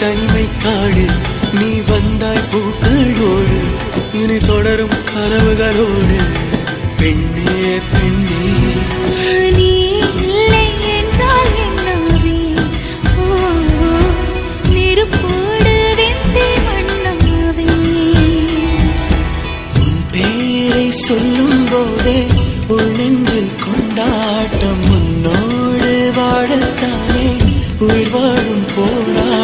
தனிமை காடு நீ வந்தாய் பூக்களோடு இனி தொடரும் கனவுகளோடு பெண்ணே பெண்ணே நீ இல்லை என்றால் என்னாவே ஓ, நெருப்போடு வெந்தே மண்ணாவே உன் பேரை சொல்லும் போதே உள் நெஞ்சில் கொண்டாட்டம் உன்னோடு வாழத்தானே உயிர் வாழும் போரா